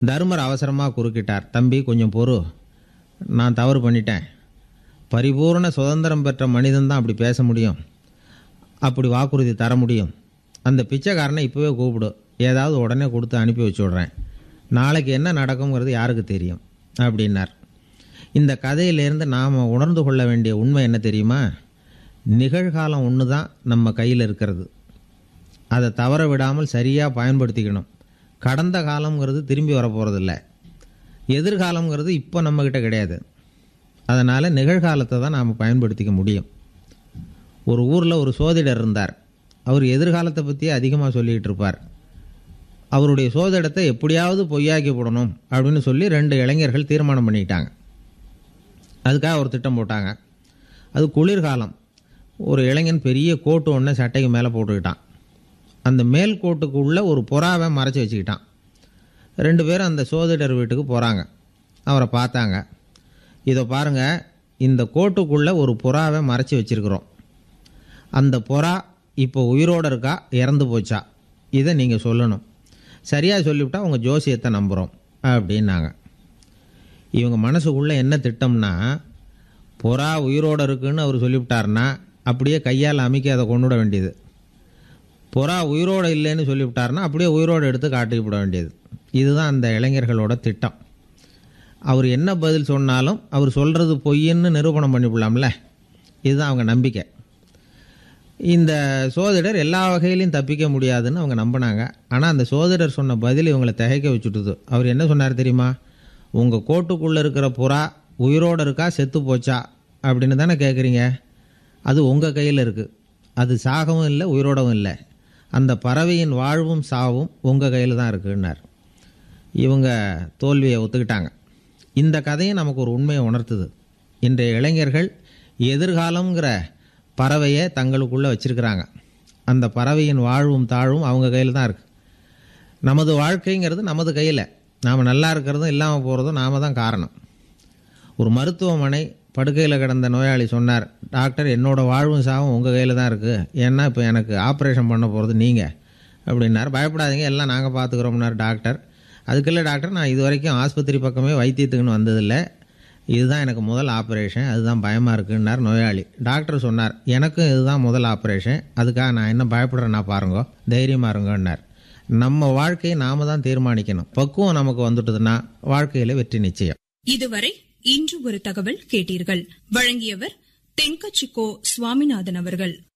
தருமர் அவசரமாக குறுக்கிட்டார் தம்பி கொஞ்சம் பொறு நான் தவறு பண்ணிட்டேன் பரிபூர்ண சுதந்திரம் பெற்ற மனிதன் தான் அப்படி பேச முடியும் அப்படி வாக்குறுதி தர முடியும் அந்த பிச்சைக்காரனை இப்போவே கூப்பிடு ஏதாவது உடனே கொடுத்து அனுப்பி வச்சு விட்றேன் நாளைக்கு என்ன நடக்குங்கிறது யாருக்கு தெரியும் அப்படின்னார் இந்த கதையிலேருந்து நாம் உணர்ந்து கொள்ள வேண்டிய உண்மை என்ன தெரியுமா நிகழ்காலம் ஒன்று தான் நம்ம கையில் இருக்கிறது அதை தவற விடாமல் சரியாக பயன்படுத்திக்கணும் கடந்த காலம்ங்கிறது திரும்பி வர போகிறதில்ல எதிர்காலம்ங்கிறது இப்போ நம்மக்கிட்ட கிடையாது அதனால் நிகழ்காலத்தை தான் நாம் பயன்படுத்திக்க முடியும் ஒரு ஊரில் ஒரு சோதிடர் இருந்தார் அவர் எதிர்காலத்தை பற்றியே அதிகமாக சொல்லிக்கிட்டு இருப்பார் அவருடைய சோதிடத்தை எப்படியாவது பொய்யாக்கி போடணும் அப்படின்னு சொல்லி ரெண்டு இளைஞர்கள் தீர்மானம் பண்ணிக்கிட்டாங்க அதுக்காக ஒரு திட்டம் போட்டாங்க அது குளிர்காலம் ஒரு இளைஞன் பெரிய கோட்டு ஒன்று சட்டைக்கு மேலே போட்டுக்கிட்டான் அந்த மேல் கோட்டுக்குள்ளே ஒரு புறாவை மறைச்சி வச்சுக்கிட்டான் ரெண்டு பேரும் அந்த சோதிடர் வீட்டுக்கு போகிறாங்க அவரை பார்த்தாங்க இதை பாருங்கள் இந்த கோட்டுக்குள்ளே ஒரு புறாவை மறைச்சி வச்சுருக்குறோம் அந்த புறா இப்போ உயிரோடு இருக்கா இறந்து போச்சா இதை நீங்கள் சொல்லணும் சரியாக சொல்லிவிட்டா உங்கள் ஜோசியத்தை நம்புகிறோம் அப்படின்னாங்க இவங்க மனசுக்குள்ளே என்ன திட்டம்னா புறா உயிரோடு இருக்குன்னு அவர் சொல்லிவிட்டார்னா அப்படியே கையால் அமைக்க அதை கொண்டு விட வேண்டியது புறா உயிரோடு இல்லைன்னு சொல்லிவிட்டார்னா அப்படியே உயிரோடு எடுத்து காட்டிவிட விட வேண்டியது இதுதான் அந்த இளைஞர்களோட திட்டம் அவர் என்ன பதில் சொன்னாலும் அவர் சொல்கிறது பொய்ன்னு நிரூபணம் பண்ணிவிடலாம்ல இதுதான் அவங்க நம்பிக்கை இந்த சோதிடர் எல்லா வகையிலையும் தப்பிக்க முடியாதுன்னு அவங்க நம்பினாங்க ஆனால் அந்த சோதிடர் சொன்ன பதில் இவங்களை திகைக்க வச்சுட்டுது அவர் என்ன சொன்னார் தெரியுமா உங்கள் கோட்டுக்குள்ளே இருக்கிற புறா உயிரோடு இருக்கா செத்து போச்சா அப்படின்னு தானே கேட்குறீங்க அது உங்கள் கையில் இருக்குது அது சாகவும் இல்லை உயிரோடவும் இல்லை அந்த பறவையின் வாழ்வும் சாவும் உங்கள் கையில் தான் இருக்குன்னார் இவங்க தோல்வியை ஒத்துக்கிட்டாங்க இந்த கதையை நமக்கு ஒரு உண்மையை உணர்த்துது இன்றைய இளைஞர்கள் எதிர்காலங்கிற பறவையை தங்களுக்குள்ளே வச்சுருக்கிறாங்க அந்த பறவையின் வாழ்வும் தாழ்வும் அவங்க கையில் தான் இருக்குது நமது வாழ்க்கைங்கிறது நமது கையில் நாம் நல்லா இருக்கிறதும் இல்லாமல் போகிறதும் நாம் தான் காரணம் ஒரு மருத்துவமனை படுக்கையில் கிடந்த நோயாளி சொன்னார் டாக்டர் என்னோடய வாழ்வும் சாவும் உங்கள் கையில் தான் இருக்குது ஏன்னா இப்போ எனக்கு ஆப்ரேஷன் பண்ண போகிறது நீங்கள் அப்படின்னார் பயப்படாதீங்க எல்லாம் நாங்கள் பார்த்துக்குறோம்னார் டாக்டர் அதுக்குள்ள டாக்டர் நான் இது வரைக்கும் ஆஸ்பத்திரி பக்கமே வைத்தியத்துக்குன்னு வந்ததில்லை இதுதான் எனக்கு முதல் ஆப்ரேஷன் அதுதான் பயமாக இருக்குன்னார் நோயாளி டாக்டர் சொன்னார் எனக்கும் இதுதான் முதல் ஆப்ரேஷன் அதுக்காக நான் என்ன பயப்படுறேன்னா பாருங்க தைரியமாக இருங்கன்னார் நம்ம வாழ்க்கையை நாம தான் தீர்மானிக்கணும் பக்குவம் நமக்கு வந்துட்டதுன்னா வாழ்க்கையில் வெற்றி நிச்சயம் இதுவரை இன்று ஒரு தகவல் கேட்டீர்கள் வழங்கியவர் தென்கச்சிக்கோ சுவாமிநாதன் அவர்கள்